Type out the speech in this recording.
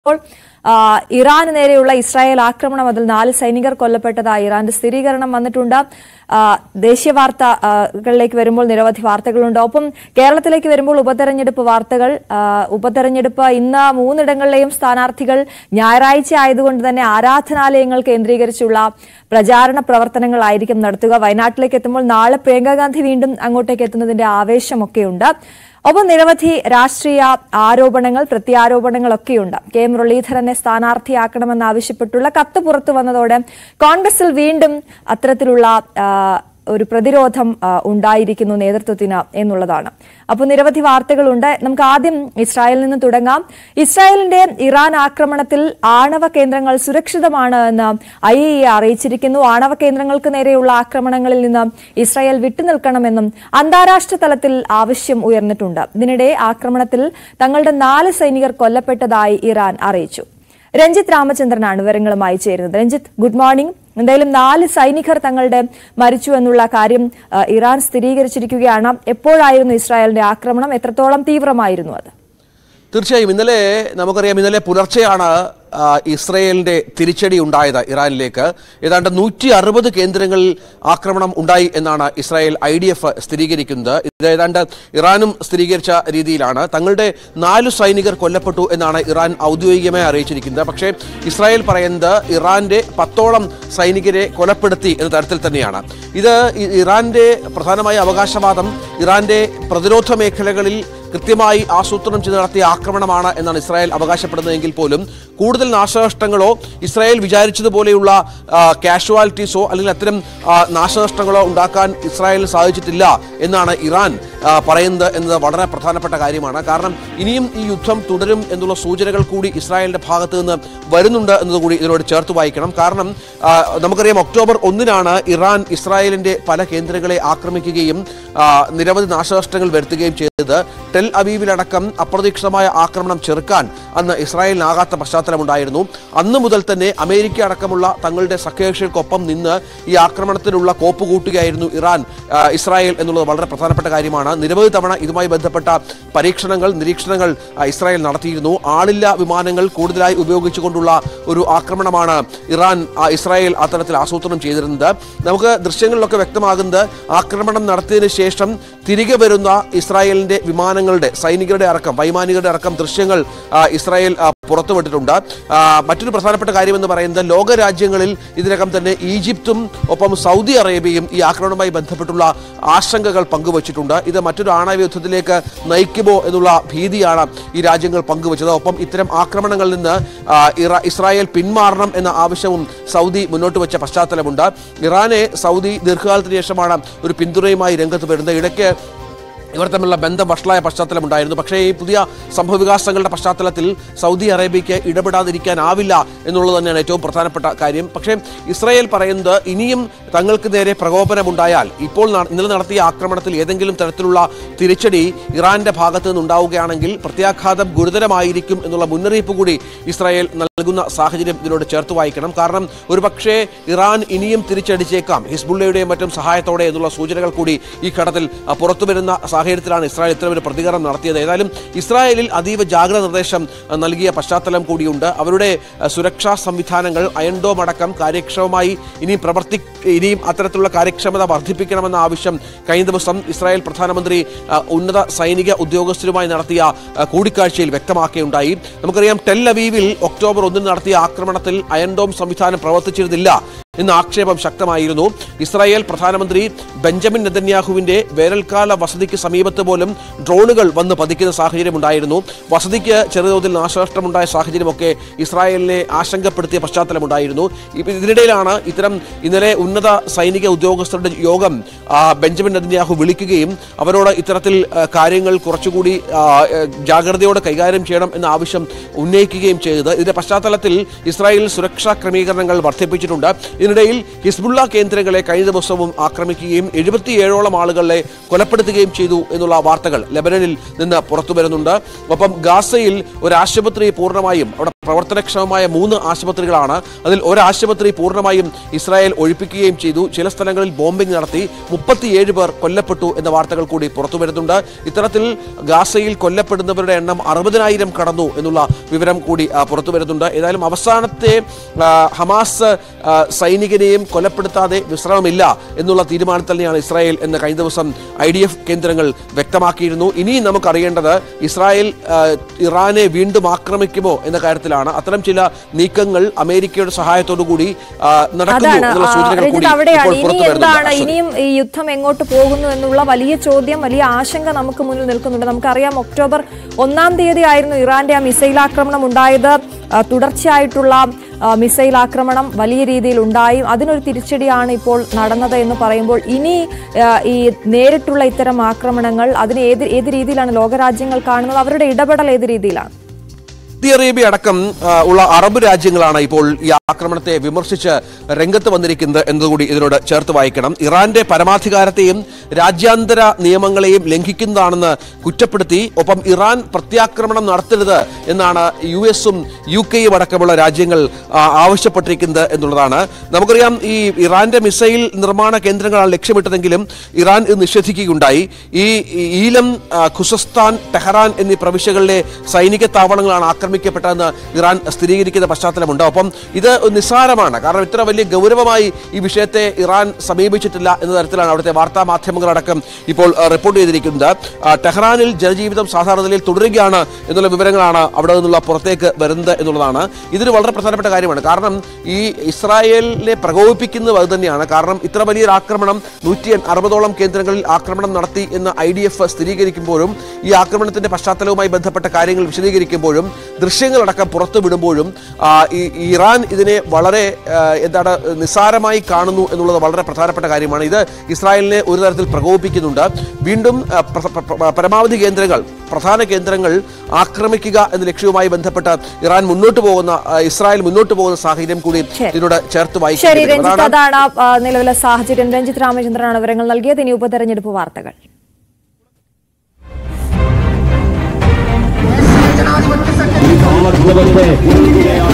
ഇപ്പോൾ ആ, ഇറാന് നേരെയുള്ള ഇസ്രായേൽ ആക്രമണം അതിൽ നാല് സൈനികർ കൊല്ലപ്പെട്ടതായി ഇറാന്റെ സ്ഥിരീകരണം വന്നിട്ടുണ്ട് ആ, ദേശീയ വാർത്തകളിലേക്ക് വരുമ്പോൾ നിരവധി വാർത്തകളുണ്ട് ഒപ്പം കേരളത്തിലേക്ക് വരുമ്പോൾ ഉപതെരഞ്ഞെടുപ്പ് വാർത്തകൾ ആ, ഉപതെരഞ്ഞെടുപ്പ് ഇന്ന് മൂന്നിടങ്ങളിലെയും സ്ഥാനാർത്ഥികൾ ഞായറാഴ്ച ആയതുകൊണ്ട് തന്നെ ആരാധനാലയങ്ങൾ കേന്ദ്രീകരിച്ചുള്ള പ്രചാരണ പ്രവർത്തനങ്ങളായിരിക്കും നടത്തുക വയനാട്ടിലേക്ക് എത്തുമ്പോൾ നാളെ പ്രിയങ്ക ഗാന്ധി വീണ്ടും അങ്ങോട്ടേക്ക് എത്തുന്നതിന്റെ ആവേശമൊക്കെയുണ്ട് ഒപ്പം നിരവധി രാഷ്ട്രീയ ആരോപണങ്ങൾ പ്രത്യാരോപണങ്ങളൊക്കെയുണ്ട് കെ മുരളീധരനെ സ്ഥാനാർത്ഥിയാക്കണമെന്നാവശ്യപ്പെട്ടുള്ള കത്ത് പുറത്തു വന്നതോടെ കോൺഗ്രസിൽ വീണ്ടും അത്തരത്തിലുള്ള ആ, ഒരു പ്രതിരോധം ആ, ഉണ്ടായിരിക്കുന്നു നേതൃത്വത്തിന് എന്നുള്ളതാണ് അപ്പോൾ നിരവധി വാർത്തകളുണ്ട് നമുക്ക് ആദ്യം ഇസ്രായേലിൽ നിന്ന് തുടങ്ങാം ഇസ്രായേലിന്റെ ഇറാൻ ആക്രമണത്തിൽ ആണവ കേന്ദ്രങ്ങൾ സുരക്ഷിതമാണ് എന്ന് ഐ എ അറിയിച്ചിരിക്കുന്നു ആണവ കേന്ദ്രങ്ങൾക്ക് നേരെയുള്ള ആക്രമണങ്ങളിൽ നിന്ന് ഇസ്രായേൽ വിട്ടുനിൽക്കണമെന്നും അന്താരാഷ്ട്ര തലത്തിൽ ആവശ്യം ഉയർന്നിട്ടുണ്ട് ഇതിനിടെ ആക്രമണത്തിൽ തങ്ങളുടെ നാല് സൈനികർ കൊല്ലപ്പെട്ടതായി ഇറാൻ അറിയിച്ചു രഞ്ജിത്ത് രാമചന്ദ്രനാണ് വിവരങ്ങളുമായി ചേരുന്നത് രഞ്ജിത്ത് ഗുഡ് മോർണിംഗ് എന്തായാലും നാല് സൈനികർ തങ്ങളുടെ മരിച്ചു എന്നുള്ള കാര്യം ആ, ഇറാൻ സ്ഥിരീകരിച്ചിരിക്കുകയാണ് എപ്പോഴായിരുന്നു ഇസ്രായേലിന്റെ ആക്രമണം എത്രത്തോളം തീവ്രമായിരുന്നു അത് തീർച്ചയായും ഇന്നലെ നമുക്കറിയാം ഇന്നലെ പുലർച്ചെയാണ് ആ, ഇസ്രയേലിന്റെ തിരിച്ചടി ഉണ്ടായത് ഇറാനിലേക്ക് ഏതാണ്ട് നൂറ്റി അറുപത് കേന്ദ്രങ്ങളിൽ ആക്രമണം ഉണ്ടായി എന്നാണ് ഇസ്രായേൽ ഐ ഡി എഫ് സ്ഥിരീകരിക്കുന്നത് ഇത് ഏതാണ്ട് ഇറാനും സ്ഥിരീകരിച്ച രീതിയിലാണ് തങ്ങളുടെ നാല് സൈനികർ കൊല്ലപ്പെട്ടു എന്നാണ് ഇറാൻ ഔദ്യോഗികമായി അറിയിച്ചിരിക്കുന്നത് പക്ഷേ ഇസ്രായേൽ പറയുന്നത് ഇറാന്റെ പത്തോളം സൈനികരെ കൊലപ്പെടുത്തി എന്ന തരത്തിൽ തന്നെയാണ് ഇത് ഇ- ഇറാന്റെ പ്രധാനമായ അവകാശവാദം ഇറാന്റെ പ്രതിരോധ മേഖലകളിൽ കൃത്യമായി ആസൂത്രണം ചെയ്ത് നടത്തിയ ആക്രമണമാണ് എന്നാണ് ഇസ്രായേൽ അവകാശപ്പെടുന്നതെങ്കിൽ പോലും കൂടുതൽ നാശനഷ്ടങ്ങളോ ഇസ്രായേൽ വിചാരിച്ചതുപോലെയുള്ള കാഷ്വാലിറ്റീസോ അല്ലെങ്കിൽ അത്തരം ആ, നാശനഷ്ടങ്ങളോ ഉണ്ടാക്കാൻ ഇസ്രായേലിന് സാധിച്ചിട്ടില്ല എന്നാണ് ഇറാൻ ആ, പറയുന്നത് എന്നത് വളരെ പ്രധാനപ്പെട്ട കാര്യമാണ് കാരണം ഇനിയും ഈ യുദ്ധം തുടരും എന്നുള്ള സൂചനകൾ കൂടി ഇസ്രായേലിന്റെ ഭാഗത്ത് നിന്ന് വരുന്നുണ്ട് എന്നതുകൂടി ഇതിനോട് ചേർത്ത് വായിക്കണം കാരണം ആ, നമുക്കറിയാം ഒക്ടോബർ ഒന്നിനാണ് ഇറാൻ ഇസ്രായേലിന്റെ പല കേന്ദ്രങ്ങളെ ആക്രമിക്കുകയും ആ, നിരവധി നാശനഷ്ടങ്ങൾ വരുത്തുകയും ചെയ്തത് ടെൽ അവീവിലടക്കം അപ്രതീക്ഷിതമായ ആക്രമണം ചെറുക്കാൻ അന്ന് ഇസ്രായേലിനാകാത്ത പശ്ചാത്തലമുണ്ടായിരുന്നു അന്ന് മുതൽ തന്നെ അമേരിക്ക അടക്കമുള്ള തങ്ങളുടെ സഖ്യകക്ഷികൾക്കൊപ്പം നിന്ന് ഈ ആക്രമണത്തിനുള്ള കോപ്പ് കൂട്ടുകയായിരുന്നു ഇറാൻ ആ, ഇസ്രായേൽ എന്നുള്ളത് വളരെ പ്രധാനപ്പെട്ട കാര്യമാണ് നിരവധി തവണ ഇതുമായി ബന്ധപ്പെട്ട പരീക്ഷണങ്ങൾ നിരീക്ഷണങ്ങൾ ആ, ഇസ്രായേൽ നടത്തിയിരുന്നു ആളില്ല വിമാനങ്ങൾ കൂടുതലായി ഉപയോഗിച്ചുകൊണ്ടുള്ള ഒരു ആക്രമണമാണ് ഇറാൻ ആ, ഇസ്രായേൽ അത്തരത്തിൽ ആസൂത്രണം ചെയ്തിരുന്നത് നമുക്ക് ദൃശ്യങ്ങളിലൊക്കെ വ്യക്തമാകുന്നത് ആക്രമണം നടത്തിയതിനു ശേഷം തിരികെ വരുന്ന ഇസ്രായേലിന്റെ വിമാനങ്ങളുടെ സൈനികരുടെ അടക്കം വൈമാനികരുടെ അടക്കം ദൃശ്യങ്ങൾ ആ, ഇസ്രായേൽ ആ, പുറത്തുവിട്ടിട്ടുണ്ട് ആ, മറ്റൊരു പ്രധാനപ്പെട്ട കാര്യമെന്ന് പറയുന്നത് ലോകരാജ്യങ്ങളിൽ ഇതിനകം തന്നെ ഈജിപ്തും ഒപ്പം സൗദി അറേബ്യയും ഈ ആക്രമണവുമായി ബന്ധപ്പെട്ടുള്ള ആശങ്കകൾ പങ്കുവച്ചിട്ടുണ്ട് ഇത് മറ്റൊരു ആണവ യുദ്ധത്തിലേക്ക് നയിക്കുമോ എന്നുള്ള ഭീതിയാണ് ഈ രാജ്യങ്ങൾ പങ്കുവച്ചത് ഒപ്പം ഇത്തരം ആക്രമണങ്ങളിൽ നിന്ന് ആ, ഇറ- ഇസ്രായേൽ പിന്മാറണം എന്ന ആവശ്യവും സൗദി മുന്നോട്ട് വെച്ച പശ്ചാത്തലമുണ്ട് ഇറാനെ സൗദി ദീർഘകാലത്തിന് ശേഷമാണ് ഒരു പിന്തുണയുമായി രംഗത്ത് വരുന്നത് ഇടയ്ക്ക് ഇവർ തമ്മിലുള്ള ബന്ധം വഷളായ പശ്ചാത്തലമുണ്ടായിരുന്നു പക്ഷേ ഈ പുതിയ സംഭവവികാസങ്ങളുടെ പശ്ചാത്തലത്തിൽ സൗദി അറേബ്യയ്ക്ക് ഇടപെടാതിരിക്കാനാവില്ല എന്നുള്ളത് തന്നെയാണ് ഏറ്റവും പ്രധാനപ്പെട്ട കാര്യം പക്ഷേ ഇസ്രായേൽ പറയുന്നത് ഇനിയും തങ്ങൾക്ക് നേരെ പ്രകോപനമുണ്ടായാൽ ഇപ്പോൾ ന- ഇന്നലെ നടത്തിയ ആക്രമണത്തിൽ ഏതെങ്കിലും തരത്തിലുള്ള തിരിച്ചടി ഇറാന്റെ ഭാഗത്ത് നിന്നുണ്ടാവുകയാണെങ്കിൽ പ്രത്യാഘാതം ഗുരുതരമായിരിക്കും എന്നുള്ള മുന്നറിയിപ്പ് കൂടി ഇസ്രായേൽ നൽകുന്ന സാഹചര്യം ഇതിനോട് ചേർത്ത് വായിക്കണം കാരണം ഒരുപക്ഷേ ഇറാൻ ഇനിയും തിരിച്ചടിച്ചേക്കാം ഹിസ്ബുള്ളയുടെയും മറ്റും സഹായത്തോടെ എന്നുള്ള സൂചനകൾ കൂടി ഈ ഘട്ടത്തിൽ ആ, പുറത്തു വരുന്ന സാഹചര്യത്തിലാണ് ഇസ്രായേൽ ഇത്തരമൊരു പ്രതികരണം നടത്തിയത് ഏതായാലും ഇസ്രായേലിൽ അതീവ ജാഗ്രത നിർദ്ദേശം ആ, നൽകിയ പശ്ചാത്തലം കൂടിയുണ്ട് അവരുടെ ആ, സുരക്ഷാ സംവിധാനങ്ങൾ അയൺഡോം അടക്കം കാര്യക്ഷമമായി ഇനിയും പ്രവർത്തി ഇനിയും അത്തരത്തിലുള്ള കാര്യക്ഷമത വർദ്ധിപ്പിക്കണമെന്ന ആവശ്യം കഴിഞ്ഞ ദിവസം ഇസ്രായേൽ പ്രധാനമന്ത്രി ആ, ഉന്നത സൈനിക ഉദ്യോഗസ്ഥരുമായി നടത്തിയ ആ, കൂടിക്കാഴ്ചയിൽ വ്യക്തമാക്കുകയുണ്ടായി നമുക്കറിയാം ടെൽ അവീവിൽ ഒക്ടോബർ ഒന്നിന് നടത്തിയ ആക്രമണത്തിൽ അയൺഡോം സംവിധാനം പ്രവർത്തിച്ചിരുന്നില്ല എന്ന ആക്ഷേപം ശക്തമായിരുന്നു ഇസ്രായേൽ പ്രധാനമന്ത്രി ബെഞ്ചമിൻ നെതന്യാഹുവിന്റെ വേനൽക്കാല വസതിക്ക് സമീപത്ത് പോലും ഡ്രോണുകൾ വന്ന് പതിക്കുന്ന സാഹചര്യമുണ്ടായിരുന്നു വസതിക്ക് ചെറുതോതിൽ നാശനഷ്ടമുണ്ടായ സാഹചര്യമൊക്കെ ഇസ്രായേലിനെ ആശങ്കപ്പെടുത്തിയ പശ്ചാത്തലമുണ്ടായിരുന്നു ഇപ്പ- ഇതിനിടയിലാണ് ഇത്തരം ഇന്നലെ ഉന്നത സൈനിക ഉദ്യോഗസ്ഥരുടെ യോഗം ആ, ബെഞ്ചമിൻ നെതന്യാഹു വിളിക്കുകയും അവരോട് ഇത്തരത്തിൽ ആ, കാര്യങ്ങൾ കുറച്ചുകൂടി ആ, ഏ, ജാഗ്രതയോടെ കൈകാര്യം ചെയ്യണം എന്ന ആവശ്യം ഉന്നയിക്കുകയും ചെയ്തത് ഇതിന്റെ പശ്ചാത്തലത്തിൽ ഇസ്രായേൽ സുരക്ഷാ ക്രമീകരണങ്ങൾ വർദ്ധിപ്പിച്ചിട്ടുണ്ട് ഇതിനിടയിൽ ഹിസ്ബുള്ള കേന്ദ്രങ്ങളെ കഴിഞ്ഞ ദിവസവും ആക്രമിക്കുകയും എഴുപത്തിയേഴോളം ആളുകളെ കൊലപ്പെടുത്തുകയും ചെയ്തു എന്നുള്ള വാർത്തകൾ ലെബനനിൽ നിന്ന് പുറത്തു വരുന്നുണ്ട് ഒപ്പം ഗാസയിൽ ഒരു ആശുപത്രി പൂർണ്ണമായും അവിടെ പ്രവർത്തനക്ഷമമായ മൂന്ന് ആശുപത്രികളാണ് അതിൽ ഒരു ആശുപത്രി പൂർണ്ണമായും ഇസ്രായേൽ ഒഴിപ്പിക്കുകയും ചെയ്തു ചില സ്ഥലങ്ങളിൽ ബോംബിംഗ് നടത്തി മുപ്പത്തിയേഴ് പേർ കൊല്ലപ്പെട്ടു എന്ന വാർത്തകൾ കൂടി പുറത്തു വരുന്നുണ്ട് ഇത്തരത്തിൽ ഗാസയിൽ കൊല്ലപ്പെടുന്നവരുടെ എണ്ണം അറുപതിനായിരം കടന്നു എന്നുള്ള വിവരം കൂടി ആ, പുറത്തു വരുന്നുണ്ട് ഏതായാലും അവസാനത്തെ ആ, ഹമാസ് ആ, സൈനികനെയും കൊലപ്പെടുത്താതെ വിശ്രമമില്ല എന്നുള്ള തീരുമാനത്തിൽ തന്നെയാണ് ഇസ്രായേൽ എന്ന് കഴിഞ്ഞ ദിവസം ഐ ഡി എഫ് കേന്ദ്രങ്ങൾ വ്യക്തമാക്കിയിരുന്നു ഇനി നമുക്കറിയേണ്ടത് ഇസ്രായേൽ ആ, ഇറാനെ വീണ്ടും ആക്രമിക്കുമോ എന്ന കാര്യത്തിലാണ് അത്തരം ചില നീക്കങ്ങൾ അമേരിക്കയുടെ സഹായത്തോടു കൂടി ആ, നടക്കുന്നു അതാണ് എന്നുള്ള ആ, സൂചനകൾ കൂടി രഞ്ജിത്ത് അവിടെയാണ് ഇപ്പോൾ ഇനി പുറത്തു എന്താണ് വരുന്നുണ്ട് ഇനിയും ഈ യുദ്ധം എങ്ങോട്ട് പോകുന്നു എന്നുള്ള വലിയ ചോദ്യം വലിയ ആശങ്ക നമുക്ക് മുന്നിൽ നിൽക്കുന്നുണ്ട് നമുക്കറിയാം ഒക്ടോബർ ഒന്നാം തീയതി ആയിരുന്നു ഇറാന്റെ ആ മിസൈൽ ആക്രമണം ഉണ്ടായത് ആ, തുടർച്ചയായിട്ടുള്ള ആ, മിസൈൽ ആക്രമണം വലിയ രീതിയിൽ ഉണ്ടായി അതിനൊരു തിരിച്ചടിയാണ് ഇപ്പോൾ നടന്നത് എന്ന് പറയുമ്പോൾ ഇനി ആ, ഈ നേരിട്ടുള്ള ഇത്തരം ആക്രമണങ്ങൾ അതിന് ഏത് ഏത് രീതിയിലാണ് ലോകരാജ്യങ്ങൾ കാണുന്നത് അവരുടെ ഇടപെടൽ ഏത് രീതിയിലാണ് സൗദി അറേബ്യ അടക്കം ആ, ഉള്ള അറബ് രാജ്യങ്ങളാണ് ഇപ്പോൾ ഈ ആക്രമണത്തെ വിമർശിച്ച് രംഗത്ത് വന്നിരിക്കുന്നത് എന്നതുകൂടി ഇതിനോട് ചേർത്ത് വായിക്കണം ഇറാന്റെ പരമാധികാരത്തെയും രാജ്യാന്തര നിയമങ്ങളെയും ലംഘിക്കുന്നതാണെന്ന് കുറ്റപ്പെടുത്തി ഒപ്പം ഇറാൻ പ്രത്യാക്രമണം നടത്തരുത് എന്നാണ് യു എസും യു കെയും അടക്കമുള്ള രാജ്യങ്ങൾ ആ, ആവശ്യപ്പെട്ടിരിക്കുന്നത് എന്നുള്ളതാണ് നമുക്കറിയാം ഈ ഇറാന്റെ മിസൈൽ നിർമ്മാണ കേന്ദ്രങ്ങളാണ് ലക്ഷ്യമിട്ടതെങ്കിലും ഇറാൻ ഇത് നിഷേധിക്കുകയുണ്ടായി ഈ ഈ ഈലം ആ, ഖുസസ്താൻ ടെഹ്റാൻ എന്നീ പ്രവിശ്യകളിലെ സൈനിക താവളങ്ങളാണ് ആക്രമിക്കപ്പെട്ടതെന്ന് ഇറാൻ സ്ഥിരീകരിക്കുന്ന പശ്ചാത്തലമുണ്ട് ഒപ്പം ഇത് നിസ്സാരമാണ് കാരണം ഇത്ര വലിയ ഗൗരവമായി ഈ വിഷയത്തെ ഇറാൻ സമീപിച്ചിട്ടില്ല എന്ന തരത്തിലാണ് അവിടുത്തെ വാർത്താ മാധ്യമങ്ങളടക്കം ഇപ്പോൾ ആ, റിപ്പോർട്ട് ചെയ്തിരിക്കുന്നത് ആ, ടെഹ്റാനിൽ ജനജീവിതം സാധാരണ നിലയിൽ തുടരുകയാണ് എന്നുള്ള വിവരങ്ങളാണ് അവിടെ നിന്നുള്ള പുറത്തേക്ക് വരുന്നത് എന്നുള്ളതാണ് ഇതൊരു വളരെ പ്രധാനപ്പെട്ട കാര്യമാണ് കാരണം ഈ ഇസ്രായേലിനെ പ്രകോപിപ്പിക്കുന്നത് അത് തന്നെയാണ് കാരണം ഇത്ര വലിയൊരു ആക്രമണം നൂറ്റി അറുപതോളം കേന്ദ്രങ്ങളിൽ ആക്രമണം നടത്തി എന്ന് ഐ ഡി എഫ് സ്ഥിരീകരിക്കുമ്പോഴും ഈ ആക്രമണത്തിന്റെ പശ്ചാത്തലവുമായി ബന്ധപ്പെട്ട കാര്യങ്ങൾ വിശദീകരിക്കുമ്പോഴും ദൃശ്യങ്ങളടക്കം പുറത്തു വിടുമ്പോഴും ആ, ഈ ഈ ഇറാൻ ഇതിനെ വളരെ ആ, എന്താണ് നിസ്സാരമായി കാണുന്നു എന്നുള്ളത് വളരെ പ്രധാനപ്പെട്ട കാര്യമാണ് ഇത് ഇസ്രായേലിനെ ഒരു തരത്തിൽ പ്രകോപിപ്പിക്കുന്നുണ്ട് വീണ്ടും ആ, പ്ര- പ്ര- പ്ര- പരമാവധി കേന്ദ്രങ്ങൾ പ്രധാന കേന്ദ്രങ്ങൾ ആക്രമിക്കുക എന്ന ലക്ഷ്യവുമായി ബന്ധപ്പെട്ട് ഇറാൻ മുന്നോട്ട് പോകുന്ന ആ, ഇസ്രായേൽ മുന്നോട്ട് പോകുന്ന സാഹചര്യം കൂടി ശരി. ഇതിനോട് ചേർത്ത് ശരി വായിക്കേണ്ടി വരും. രഞ്ജിത്ത് അതാണ് അതാണ് ആ, നിലവിലെ സാഹചര്യം രഞ്ജിത്ത് രാമചന്ദ്രനാണ് വിവരങ്ങൾ നൽകിയത് ഇനി ഉപതെരഞ്ഞെടുപ്പ് വാർത്തകൾ कांग्रेस से